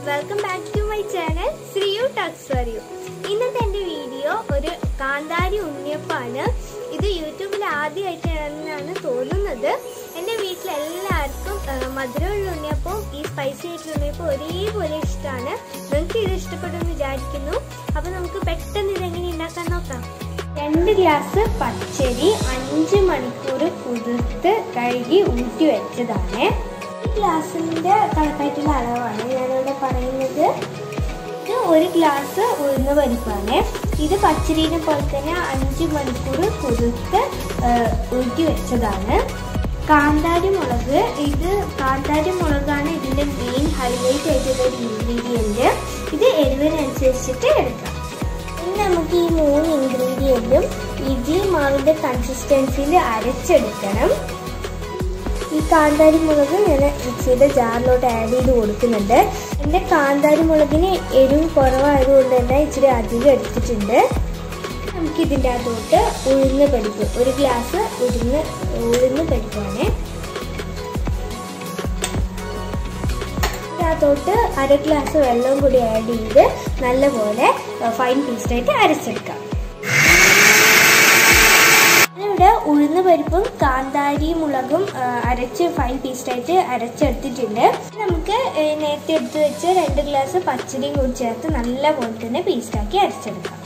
Welcome back to my channel ശ്രീയു ടക്സ് for you ഇന്നത്തെ എൻ്റെ വീഡിയോ ഒരു കാന്താരി ഉണ്ണിയപ്പാണ് ഇത് യൂട്യൂബിൽ ആദ്യമായിട്ടാണെന്നാണ് തോന്നുന്നത് എൻ്റെ വീട്ടിലെല്ലാവർക്കും ആ, മധുരമുള്ള ഉണ്ണിയപ്പവും ഈ സ്പൈസി ആയിട്ടുള്ള ഉണ്ണിയപ്പം ഒരേപോലെ ഇഷ്ടമാണ് നിങ്ങൾക്ക് ഇത് ഇഷ്ടപ്പെടുമെന്ന് വിചാരിക്കുന്നു അപ്പോൾ നമുക്ക് പെട്ടെന്ന് ഇതെങ്ങനെ ഉണ്ടാക്കാൻ നോക്കാം രണ്ട് ഗ്ലാസ് പച്ചരി അഞ്ച് മണിക്കൂർ കുതിർത്ത് കഴുകി ഊറ്റി വെച്ചതാണ് ഈ ഗ്ലാസിന്റെ കണക്കായിട്ടുള്ള അളവാണ് ഞാനിവിടെ പറയുന്നത് ഇത് ഒരു ഗ്ലാസ് ഉഴുന്ന പരിപ്പാണ് ഇത് പച്ചരീനെ പോലെ തന്നെ അഞ്ച് മണിക്കൂർ കുതിർത്ത് ആ, ഊറ്റി വെച്ചതാണ് കാന്താരി മുളക് ഇത് കാന്താരി മുളകാണ് ഇതിന്റെ മെയിൻ ഹൈലൈറ്റ് ആയിട്ടുള്ള ഒരു ഇൻഗ്രീഡിയൻറ്റ് ഇത് എരിവിനനുസരിച്ചിട്ട് എടുക്കാം ഇനി നമുക്ക് ഈ മൂന്ന് ഇൻഗ്രീഡിയൻറ്റും ഇഡ്ലി മാവിന്റെ കൺസിസ്റ്റൻസിയിൽ അരച്ചെടുക്കണം ഈ കാന്താരി മുളക് ഞാൻ മിക്സിയുടെ ജാറിലോട്ട് ആഡ് ചെയ്ത് കൊടുക്കുന്നുണ്ട് എൻ്റെ കാന്താരി മുളകിന് എരിവ് കുറവായതുകൊണ്ട് തന്നെ ഇച്ചിരി അധികം എടുത്തിട്ടുണ്ട് നമുക്ക് ഇതിൻ്റെ അകത്തോട്ട് ഉഴുന്ന് പരിപ്പ് ഒരു ഗ്ലാസ് ഉഴുന്ന് ഉഴുന്ന് പരിപ്പാണ് ഇതിനകത്തോട്ട് അര ഗ്ലാസ് വെള്ളവും കൂടി ആഡ് ചെയ്ത് നല്ലപോലെ ഫൈൻ പേസ്റ്റായിട്ട് അരച്ചെടുക്കാം ഞാനിവിടെ ഉഴുന്ന് പരിപ്പും കാന്താരി മുളകും ആ, അരച്ച് ഫൈൻ പേസ്റ്റായിട്ട് അരച്ചെടുത്തിട്ടുണ്ട് നമുക്ക് ഏ, നേരത്തെ എടുത്ത് വെച്ച് രണ്ട് ഗ്ലാസ് പച്ചരിയും കൂടി ചേർത്ത് നല്ലപോലെ തന്നെ പേസ്റ്റാക്കി അരച്ചെടുക്കാം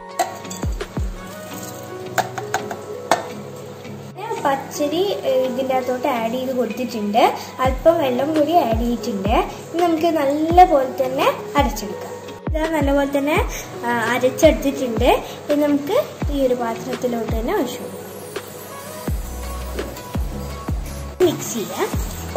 ഞാൻ പച്ചരി ഏ, ഇതിൻ്റെ അകത്തോട്ട് ആഡ് ചെയ്ത് കൊടുത്തിട്ടുണ്ട് അല്പം വെള്ളം കൂടി ആഡ് ചെയ്തിട്ടുണ്ട് ഇനി നമുക്ക് നല്ലപോലെ തന്നെ അരച്ചെടുക്കാം ഇത് നല്ലപോലെ തന്നെ ആ, അരച്ചെടുത്തിട്ടുണ്ട് ഇനി നമുക്ക് ഈ ഒരു പാത്രത്തിലോട്ട് തന്നെ ഒഴിച്ചു കൊടുക്കാം മിക്സ് ചെയ്യാം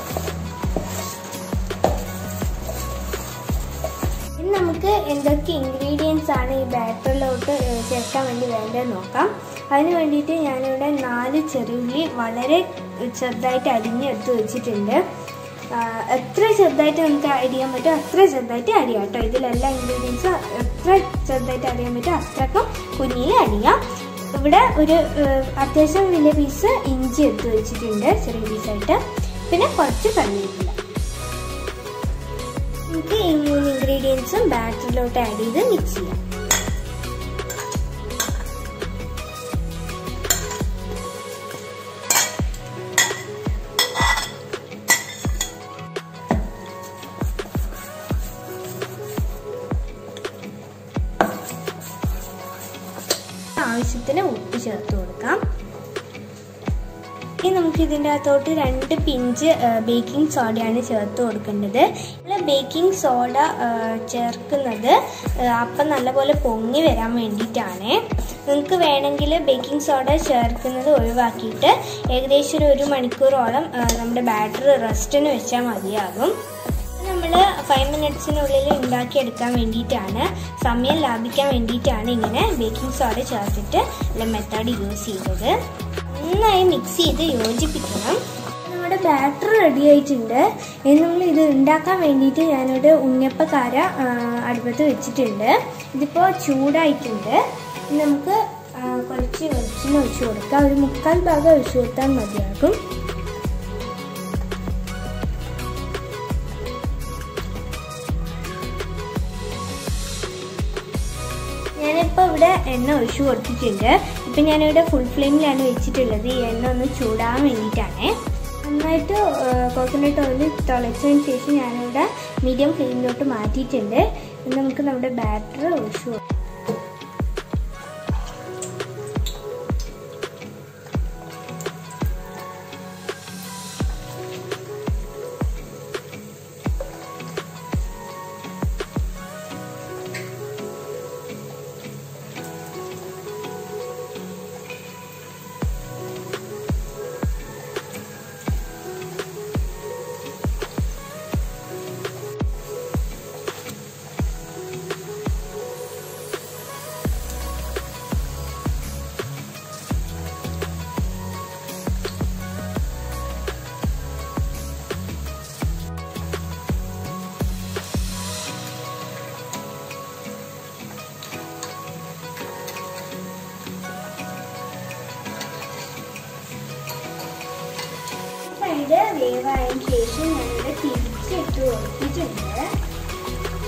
ഇനി നമുക്ക് എന്തൊക്കെ ഇൻഗ്രീഡിയൻസ് ആണ് ഈ ബാറ്ററിലോട്ട് ഏഹ്, ചേർക്കാൻ വേണ്ടി വേണ്ടതെന്ന് നോക്കാം അതിന് വേണ്ടിയിട്ട് ഞാനിവിടെ നാല് ചെറുള്ളി വളരെ ചെറുതായിട്ട് അരിഞ്ഞെടുത്ത് വെച്ചിട്ടുണ്ട് ആഹ്, എത്ര ചെറുതായിട്ട് നമുക്ക് അരിയാൻ പറ്റും അത്ര ചെറുതായിട്ട് അരിയാം കേട്ടോ ഇതിലെല്ലാ ഇൻഗ്രീഡിയൻസും എത്ര ചെറുതായിട്ട് അരിയാൻ പറ്റും അത്രക്കും കുഞ്ഞിൽ അരിയാം ഇവിടെ ഒരു ഏഹ്, അത്യാവശ്യം വലിയ പീസ് ഇഞ്ചി എടുത്ത് വെച്ചിട്ടുണ്ട് ചെറിയ പീസായിട്ട് പിന്നെ കുറച്ച് കറിവേപ്പില നമുക്ക് ഈ മൂന്ന് ഇൻഗ്രീഡിയൻസും ബാറ്ററിലോട്ട് ആഡ് ചെയ്ത് മിക്സ് ചെയ്യാം ആവശ്യത്തിന് ഉപ്പ് ചേർത്ത് കൊടുക്കാം ഇനി നമുക്ക് ഇതിൻ്റെ അകത്തോട്ട് രണ്ട് പിഞ്ച് ബേക്കിംഗ് സോഡയാണ് ചേർത്ത് കൊടുക്കേണ്ടത് നമ്മൾ ബേക്കിംഗ് സോഡ ചേർക്കുന്നത് ആ, അപ്പം നല്ലപോലെ പൊങ്ങി വരാൻ വേണ്ടിയിട്ടാണ് നിങ്ങൾക്ക് വേണമെങ്കിൽ ബേക്കിംഗ് സോഡ ചേർക്കുന്നത് ഒഴിവാക്കിയിട്ട് ഏകദേശം ഒരു ഒരു മണിക്കൂറോളം ആ, നമ്മുടെ ബാറ്ററി റെസ്റ്റിന് വെച്ചാൽ മതിയാകും നമ്മൾ ഫൈവ് മിനിറ്റ്സിനുള്ളിൽ ഉണ്ടാക്കിയെടുക്കാൻ വേണ്ടിയിട്ടാണ് സമയം ലാഭിക്കാൻ വേണ്ടിയിട്ടാണ് ഇങ്ങനെ ബേക്കിംഗ് സോഡ ചേർത്തിട്ട് ഉള്ള മെത്തേഡ് യൂസ് ചെയ്തത് നന്നായി മിക്സ് ചെയ്ത് യോജിപ്പിക്കണം നമ്മുടെ ബാറ്റർ റെഡി ആയിട്ടുണ്ട് ഇനി നമ്മൾ ഇത് ഉണ്ടാക്കാൻ വേണ്ടിയിട്ട് ഞാനിവിടെ ഉണ്ണിയപ്പക്കാര ആ, അടുപ്പത്ത് വെച്ചിട്ടുണ്ട് ഇതിപ്പോൾ ചൂടായിട്ടുണ്ട് ഇനി നമുക്ക് ആ, കുറച്ച് വെളിച്ചെണ്ണ ഒഴിച്ചു കൊടുക്കാം ഒരു മുക്കാൽ ഭാഗം ഒഴിച്ചു കൊടുത്താൽ മതിയാകും ഞാനിപ്പോൾ ഇവിടെ എണ്ണ ഒഴിച്ചു കൊടുത്തിട്ടുണ്ട് ഇപ്പം ഞാനിവിടെ ഫുൾ ഫ്ലെയിമിലാണ് വെച്ചിട്ടുള്ളത് ഈ എണ്ണ ഒന്ന് ചൂടാൻ വേണ്ടിയിട്ടാണ് നന്നായിട്ട് കോക്കനട്ട് ഓയിൽ തിളച്ചതിന് ശേഷം ഞാനിവിടെ മീഡിയം ഫ്ലെയിമിലോട്ട് മാറ്റിയിട്ടുണ്ട് ഇനി നമുക്ക് നമ്മുടെ ബാറ്റർ ഒഴിച്ചു കൊടുക്കാം സൈഡ് വേവായതിനു ശേഷം ഞാനിവിടെ തിരിച്ചിട്ട് കൊടുത്തിട്ടുണ്ട്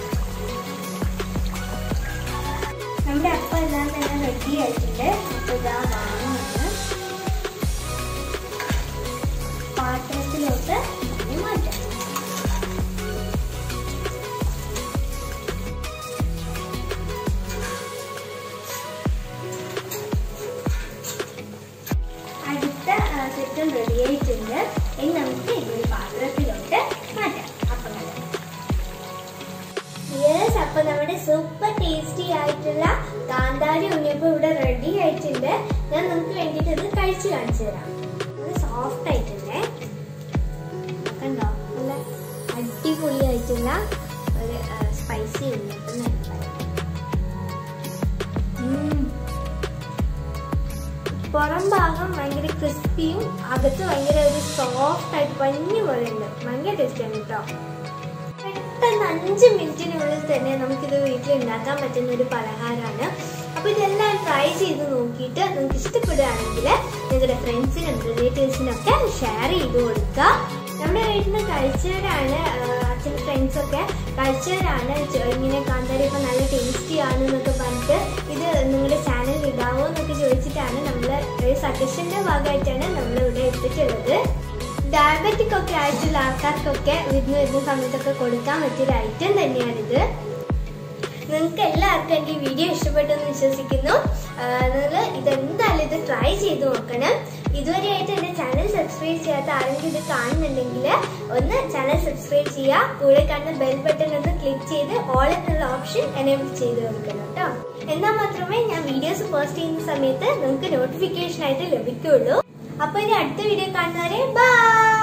ആയിട്ടുണ്ട് ഇനി നമുക്ക് ഇതൊരു പാത്രത്തിലോട്ട് മാറ്റാം അപ്പം യെസ് അപ്പൊ നമ്മുടെ സൂപ്പർ ടേസ്റ്റി ആയിട്ടുള്ള കാന്താരി ഉണ്ണിയപ്പം ഇവിടെ റെഡി ആയിട്ടുണ്ട് ഞാൻ നിങ്ങൾക്ക് വേണ്ടിയിട്ട് ഇത് കഴിച്ച് കാണിച്ചു തരാം നല്ല സോഫ്റ്റ് ആയിട്ടുണ്ട് കണ്ടോ നല്ല അടിപൊളിയായിട്ടുള്ള ഒരു സ്പൈസി ഉണ്ണിയപ്പം എന്ന് തന്നെ പറയാം ഉം. പുറം ഭാഗം ഭയങ്കര ക്രിസ്പിയും അകത്ത് ഭയങ്കര ഒരു സോഫ്റ്റ് ആയിട്ട് പഞ്ഞു പോലെ ഉണ്ട് ഭയങ്കര ടേസ്റ്റിയാണ് കേട്ടോ പെട്ടെന്ന് അഞ്ച് മിനിറ്റിനുള്ളിൽ തന്നെ നമുക്കിത് വീട്ടിൽ ഉണ്ടാക്കാൻ പറ്റുന്ന ഒരു പലഹാരമാണ് അപ്പൊ ഇതെല്ലാം ട്രൈ ചെയ്ത് നോക്കിയിട്ട് നിങ്ങൾക്ക് ഇഷ്ടപ്പെടുകയാണെങ്കിൽ നിങ്ങളുടെ ഫ്രണ്ട്സിനും റിലേറ്റീവ്സിനും ഒക്കെ ഷെയർ ചെയ്ത് കൊടുക്കുക നമ്മുടെ വീട്ടിൽ നിന്ന് കഴിച്ചവരാണ് അച്ഛൻ ഫ്രണ്ട്സ് ഒക്കെ കഴിച്ചവരാണ് ചെ- ഇങ്ങനെ കാന്താരി ഇപ്പൊ നല്ല ടേസ്റ്റി ആണ് എന്നൊക്കെ പറഞ്ഞിട്ട് ഇത് നിങ്ങളുടെ ചാനലിൽ ഇടാവോ എന്നൊക്കെ ചോദിച്ചിട്ടാണ് നമ്മൾ ഒരു സജഷന്റെ ഭാഗമായിട്ടാണ് നമ്മൾ ഇവിടെ എത്തിയിട്ടുള്ളത് ഡയബറ്റിക് ഒക്കെ ആയിട്ടുള്ള ആൾക്കാർക്കൊക്കെ വിരുന്ന് വരുന്ന സമയത്തൊക്കെ കൊടുക്കാൻ പറ്റിയൊരു ഐറ്റം തന്നെയാണിത് നിങ്ങൾക്ക് എല്ലാവർക്കും എൻ്റെ ഈ വീഡിയോ ഇഷ്ടപ്പെട്ടെന്ന് വിശ്വസിക്കുന്നു നിങ്ങൾ ഇതെന്തായാലും ഇത് ട്രൈ ചെയ്ത് നോക്കണം ഇതുവരെയായിട്ട് എൻ്റെ ചാനൽ സബ്സ്ക്രൈബ് ചെയ്യാത്ത ആരെങ്കിലും ഇത് കാണുന്നുണ്ടെങ്കിൽ ഒന്ന് ചാനൽ സബ്സ്ക്രൈബ് ചെയ്യുക കൂടെ കാണുന്ന ബെൽ ബട്ടൺ ഒന്ന് ക്ലിക്ക് ചെയ്ത് ഓൾ എന്നുള്ള ഓപ്ഷൻ എനേബിൾ ചെയ്ത് കൊടുക്കണം കേട്ടോ എന്നാൽ മാത്രമേ ഞാൻ വീഡിയോസ് പോസ്റ്റ് ചെയ്യുന്ന സമയത്ത് നിങ്ങൾക്ക് നോട്ടിഫിക്കേഷൻ ആയിട്ട് ലഭിക്കുകയുള്ളൂ അപ്പോൾ ഇനി അടുത്ത വീഡിയോ കാണുന്നവരെ ബൈ